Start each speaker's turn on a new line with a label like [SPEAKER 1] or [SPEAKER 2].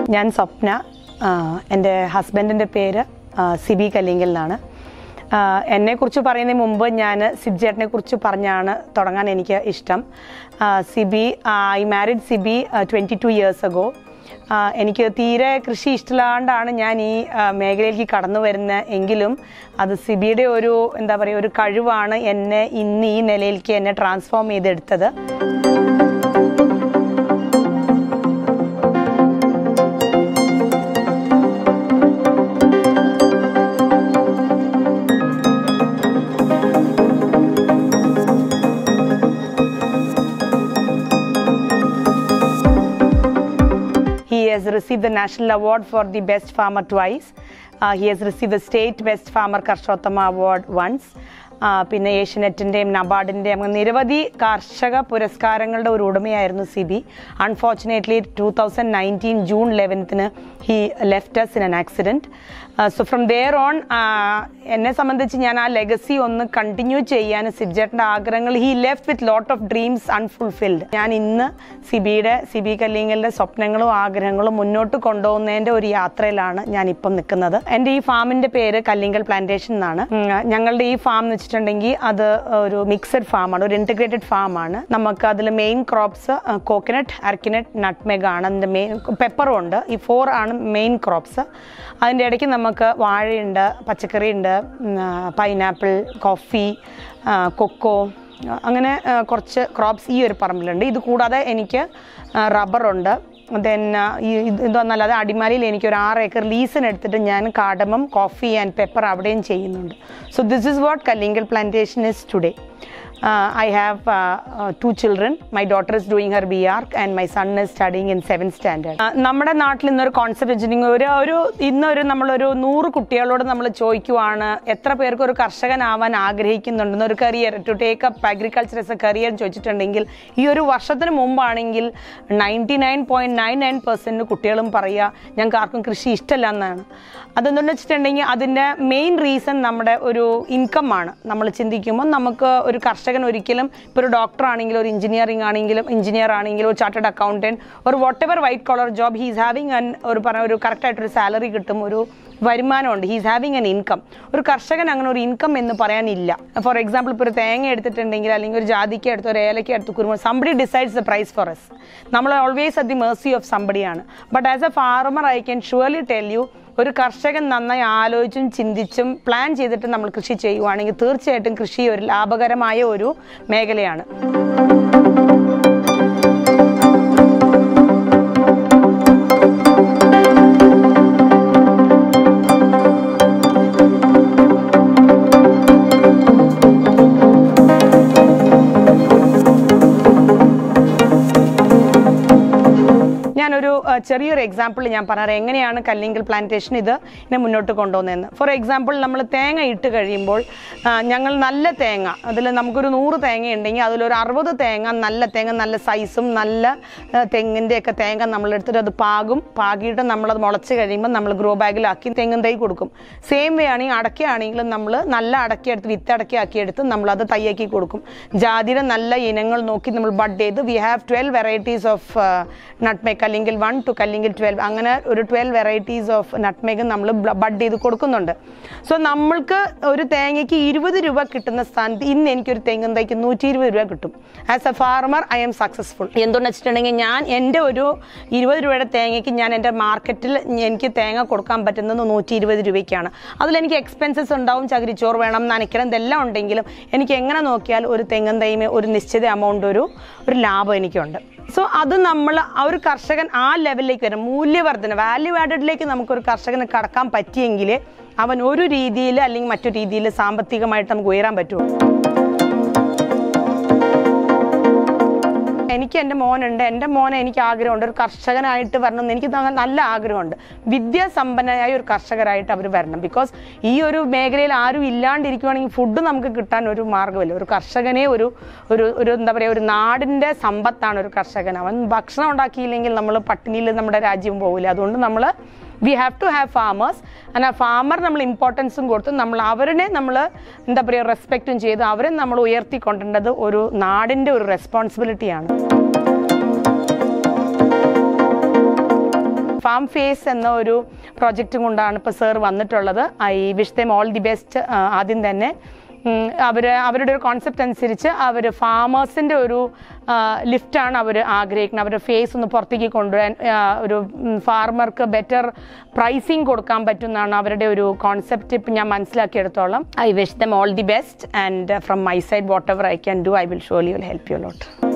[SPEAKER 1] ഞാൻ സ്വപ്ന ആ, എൻ്റെ ഹസ്ബൻഡിൻ്റെ പേര് ആ, സിബി കല്ലിങ്കൽ എന്നാണ് ആ, എന്നെക്കുറിച്ച് പറയുന്നതിന് മുമ്പ് ഞാൻ സിബ് ചേട്ടനെ കുറിച്ച് പറഞ്ഞാണ് തുടങ്ങാൻ എനിക്ക് ഇഷ്ടം ആ, Siby I married Siby twenty two years ago എനിക്ക് തീരെ കൃഷി ഇഷ്ടമില്ലാണ്ടാണ് ഞാൻ ഈ ആ, മേഖലയിലേക്ക് കടന്നു വരുന്നത് എങ്കിലും അത് സിബിയുടെ ഒരു എന്താ പറയുക ഒരു കഴിവാണ് എന്നെ ഇന്ന് ഈ നിലയിലേക്ക് എന്നെ ട്രാൻസ്ഫോം ചെയ്തെടുത്തത് He has received the National Award for the Best Farmer twice. Uh, he has received the State Best Farmer Karshottama Award once. ആ, പിന്നെ ഏഷ്യനെറ്റിൻ്റെയും നബാർഡിൻ്റെയും അങ്ങനെ നിരവധി കാർഷക പുരസ്കാരങ്ങളുടെ ഒരു ഉടമയായിരുന്നു Siby unfortunately two thousand nineteen June ലെവൻത്തിന് he left us in an accident so from there on എന്നെ സംബന്ധിച്ച് ഞാൻ ആ ലെഗസി ഒന്ന് കണ്ടിന്യൂ ചെയ്യാൻ സിബ്ജേട്ടൻ്റെ ആഗ്രഹങ്ങൾ he left with lot of dreams unfulfilled ഞാൻ ഇന്ന് സിബിയുടെ സിബി കല്ലിങ്ങലിൻ്റെ സ്വപ്നങ്ങളും ആഗ്രഹങ്ങളും മുന്നോട്ട് കൊണ്ടുപോകുന്നതിൻ്റെ ഒരു യാത്രയിലാണ് ഞാൻ ഇപ്പം നിൽക്കുന്നത് എൻ്റെ ഈ ഫാമിൻ്റെ പേര് കല്ലിങ്കൽ പ്ലാന്റേഷൻ എന്നാണ് ഉം, ഞങ്ങളുടെ ഈ ഫാം എന്ന് വെച്ചിട്ടുണ്ടെങ്കിൽ അത് ഒരു മിക്സഡ് ഫാമാണ് ഒരു ഇൻറ്റഗ്രേറ്റഡ് ഫാമാണ് നമുക്ക് അതിൽ main crops coconut arecanut nutmeg ആണ് അതിൻ്റെ മെയിൻ പെപ്പറും ഉണ്ട് ഈ ഫോർ ആണ് മെയിൻ ക്രോപ്സ് അതിൻ്റെ ഇടയ്ക്ക് നമുക്ക് വാഴയുണ്ട് പച്ചക്കറിയുണ്ട് പൈനാപ്പിൾ കോഫി കൊക്കോ അങ്ങനെ ആ, കുറച്ച് ക്രോപ്സ് ഈ ഒരു പറമ്പിലുണ്ട് ഇത് കൂടാതെ എനിക്ക് റബ്ബറുണ്ട് ദെൻ ഇതൊന്നല്ലാതെ അടിമാലിയിൽ എനിക്ക് ഒരു ആറ് ഏക്കർ ലീസിന് എടുത്തിട്ട് ഞാൻ കാടമം കോഫി ആൻഡ് പെപ്പർ അവിടെയും ചെയ്യുന്നുണ്ട് so this is what Kallingal plantation is today I have two children my daughter is doing her B arch and my son is studying in seven standard നമ്മുടെ നാട്ടിൽ ഇന്നൊരു കോൺസെപ്റ്റ് വെച്ചിട്ടുണ്ടെങ്കിൽ ഒരു ഒരു ഇന്നൊരു നമ്മളൊരു നൂറ് കുട്ടികളോട് നമ്മൾ ചോദിക്കുവാണ് എത്ര പേർക്ക് ഒരു കർഷകനാവാൻ ആഗ്രഹിക്കുന്നുണ്ടെന്ന് ഒരു career to take up agriculture as a career ചോദിച്ചിട്ടുണ്ടെങ്കിൽ ഈ ഒരു വർഷത്തിന് മുമ്പാണെങ്കിൽ ninety nine point nine nine percent കുട്ടികളും പറയുക ഞങ്ങൾക്ക് ആർക്കും കൃഷി ഇഷ്ടമല്ല എന്നാണ് അതെന്തെന്ന് വെച്ചിട്ടുണ്ടെങ്കിൽ അതിൻ്റെ മെയിൻ റീസൺ നമ്മുടെ ഒരു ഇൻകം ആണ് നമ്മൾ ചിന്തിക്കുമ്പോൾ നമുക്ക് ഒരു കർഷകൻ ഒരിക്കലും ഇപ്പോൾ ഒരു ഡോക്ടർ ആണെങ്കിലും ഒരു എഞ്ചിനീയറിംഗ് ആണെങ്കിലും എഞ്ചിനീയർ ആണെങ്കിലും ഒരു ചാർട്ടേഡ് അക്കൗണ്ടൻറ്റ് ഒരു whatever white collar job he's having an ഒരു പറഞ്ഞ ഒരു കറക്റ്റായിട്ടൊരു സാലറി കിട്ടും ഒരു വരുമാനമുണ്ട് ഹീസ് ഹാവിങ് എൻ ഇൻകം ഒരു കർഷകൻ അങ്ങനെ ഒരു ഇൻകം എന്ന് പറയാനില്ല ഫോർ എക്സാമ്പിൾ ഇപ്പോൾ ഒരു തേങ്ങ എടുത്തിട്ടുണ്ടെങ്കിൽ അല്ലെങ്കിൽ ഒരു ജാതിക്ക എടുത്ത് ഒരു ഏലക്ക എടുത്ത് കുരുമുളക് somebody decides the price for us നമ്മൾ always at the mercy of സംബഡിയാണ് but as a farmer I can surely tell you ഒരു കർഷകൻ നന്നായി ആലോചിച്ചും ചിന്തിച്ചും പ്ലാൻ ചെയ്തിട്ട് നമ്മൾ കൃഷി ചെയ്യുവാണെങ്കിൽ തീർച്ചയായിട്ടും കൃഷി ഒരു ലാഭകരമായ ഒരു മേഖലയാണ് ഞാനൊരു ആ, ചെറിയൊരു എക്സാമ്പിൾ ഞാൻ പറഞ്ഞത് എങ്ങനെയാണ് കല്ലിങ്കൽ പ്ലാന്റേഷൻ ഇത് ഇതിനെ മുന്നോട്ട് കൊണ്ടുപോകുന്നതെന്ന് ഫോർ എക്സാമ്പിൾ നമ്മൾ തേങ്ങ ഇട്ട് കഴിയുമ്പോൾ ആ, ഞങ്ങൾ നല്ല തേങ്ങ അതിൽ നമുക്കൊരു നൂറ് തേങ്ങ ഉണ്ടെങ്കിൽ അതിലൊരു അറുപത് തേങ്ങ നല്ല തേങ്ങ നല്ല സൈസും നല്ല ആ, തെങ്ങിൻ്റെയൊക്കെ തേങ്ങ നമ്മൾ എടുത്തിട്ട് അത് പാകും പാകിയിട്ട് നമ്മളത് മുളച്ച് കഴിയുമ്പോൾ നമ്മൾ ഗ്രോ ബാഗിലാക്കി തെങ്ങും തൈ കൊടുക്കും സെയിം വേ ആണെങ്കിൽ അടയ്ക്കയാണെങ്കിലും നമ്മൾ നല്ല അടക്കി എടുത്ത് വിത്ത് അടക്കി ആക്കി എടുത്ത് നമ്മളത് തയ്യാക്കി കൊടുക്കും ജാതിയുടെ നല്ല ഇനങ്ങൾ നോക്കി നമ്മൾ ബഡ് ചെയ്ത് we have twelve varieties of nutmeg അല്ലെങ്കിൽ വൺ ടു കല്ലെങ്കിൽ ട്വൽവ് അങ്ങനെ ഒരു ട്വൽവ് വെറൈറ്റീസ് ഓഫ് നട്ട്മേക്ക് നമ്മൾ ബഡ് ചെയ്ത് കൊടുക്കുന്നുണ്ട് സോ നമ്മൾക്ക് ഒരു തേങ്ങയ്ക്ക് ഇരുപത് രൂപ കിട്ടുന്ന സ്ഥാനത്ത് ഇന്ന് എനിക്കൊരു തെങ്ങും തൈക്ക് നൂറ്റി ഇരുപത് രൂപ കിട്ടും as a farmer I am successful എന്തുകൊണ്ടെന്ന് വെച്ചിട്ടുണ്ടെങ്കിൽ ഞാൻ എൻ്റെ ഒരു ഇരുപത് രൂപയുടെ തേങ്ങയ്ക്ക് ഞാൻ എൻ്റെ മാർക്കറ്റിൽ എനിക്ക് തേങ്ങ കൊടുക്കാൻ പറ്റുന്നത് നൂറ്റി ഇരുപത് രൂപയ്ക്കാണ് അതിലെനിക്ക് എക്സ്പെൻസസ് ഉണ്ടാവും ചകിരിച്ചോറ് വേണം നനയ്ക്കണം ഇതെല്ലാം ഉണ്ടെങ്കിലും എനിക്ക് എങ്ങനെ നോക്കിയാൽ ഒരു തെങ്ങും തൈമ ഒരു നിശ്ചിത എമൗണ്ട് ഒരു ഒരു ലാഭം എനിക്കുണ്ട് സോ അത് നമ്മൾ ആ ഒരു കർഷകൻ ആ ലെവലിലേക്ക് വരും മൂല്യവർദ്ധന വാല്യൂ ആഡഡിലേക്ക് നമുക്കൊരു കർഷകന് കടക്കാൻ പറ്റിയെങ്കിൽ അവൻ ഒരു രീതിയിൽ അല്ലെങ്കിൽ മറ്റു രീതിയിൽ സാമ്പത്തികമായിട്ട് നമുക്ക് ഉയരാൻ പറ്റുള്ളൂ എനിക്ക് എൻ്റെ മോനുണ്ട് എൻ്റെ മോനെ എനിക്ക് ആഗ്രഹമുണ്ട് ഒരു കർഷകനായിട്ട് വരണം എന്ന് എനിക്ക് ന- നല്ല ആഗ്രഹമുണ്ട് വിദ്യാസമ്പന്നനായ ഒരു കർഷകരായിട്ട് അവർ വരണം ബിക്കോസ് ഈ ഒരു മേഖലയിൽ ആരും ഇല്ലാണ്ടിരിക്കുവാണെങ്കിൽ ഫുഡ് നമുക്ക് കിട്ടാൻ ഒരു മാർഗ്ഗമില്ല ഒരു കർഷകനെ ഒരു ഒരു ഒരു എന്താ പറയുക ഒരു നാടിൻ്റെ സമ്പത്താണ് ഒരു കർഷകൻ അവൻ ഭക്ഷണം ഉണ്ടാക്കിയില്ലെങ്കിൽ നമ്മൾ പട്ടിണിയിൽ നമ്മുടെ രാജ്യം പോകില്ല അതുകൊണ്ട് നമ്മൾ we have to have farmers and ah farmer നമ്മൾ ഇമ്പോർട്ടൻസും കൊടുത്ത് നമ്മൾ അവരെ നമ്മൾ എന്താ പറയുക റെസ്പെക്റ്റും ചെയ്ത് അവരെ നമ്മൾ ഉയർത്തിക്കൊണ്ടേണ്ടത് ഒരു നാടിൻ്റെ ഒരു റെസ്പോൺസിബിലിറ്റിയാണ് ഫാം ഫേസ് എന്ന ഒരു പ്രോജക്റ്റും കൊണ്ടാണ് ഇപ്പോൾ സർ വന്നിട്ടുള്ളത് I wish them all the best ആദ്യം തന്നെ അവർ അവരുടെ ഒരു കോൺസെപ്റ്റ് അനുസരിച്ച് അവർ ഫാമേഴ്സിൻ്റെ ഒരു ലിഫ്റ്റാണ് അവർ ആഗ്രഹിക്കുന്നത് അവരുടെ ഫേസ് ഒന്ന് പുറത്തേക്ക് കൊണ്ടുവരാൻ ആ, ഒരു ഫാർമർക്ക് ബെറ്റർ പ്രൈസിങ് കൊടുക്കാൻ പറ്റുന്നതാണ് അവരുടെ ഒരു കോൺസെപ്റ്റ് ഇപ്പം ഞാൻ മനസ്സിലാക്കിയെടുത്തോളം I wish them all the best and from my side whatever I can do I will surely will help you lot